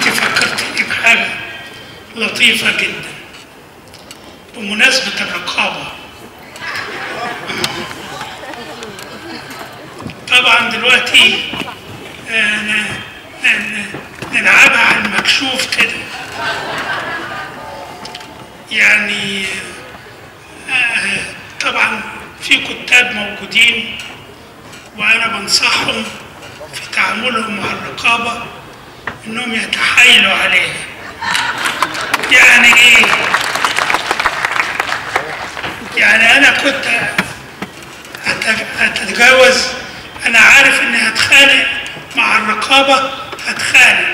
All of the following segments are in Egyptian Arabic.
انت فكرتني بحاجة لطيفة جدا بمناسبة الرقابة طبعا دلوقتي آه، ن- ن- نلعبها على المكشوف كده يعني آه، طبعا في كتاب موجودين وانا بنصحهم في تعاملهم مع الرقابه انهم يتحايلوا عليها يعني ايه يعني انا كنت أت- اتجاوز انا عارف اني هتخانق مع الرقابه هتخانق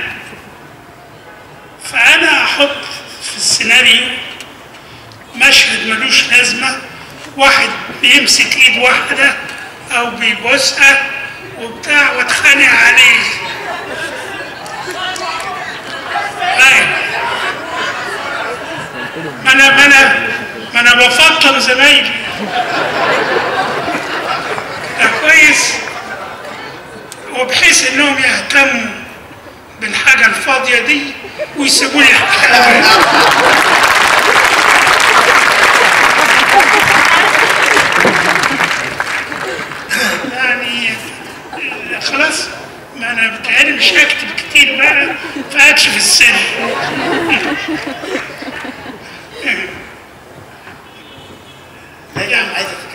فانا احط في السيناريو مشهد ملوش لازمه واحد بيمسك ايد واحده او بيبوسها وبتاع واتخانق عليه أيوة. ما انا ما انا ما انا بفطن زمايلي ده كويس وبحيث انهم يهتموا بالحاجه الفاضيه دي ويسيبوا لي حاجه يعني خلاص ما انا بتهيألي مش هكتب كتير بقى فاكشف السر لا يا عم عايزك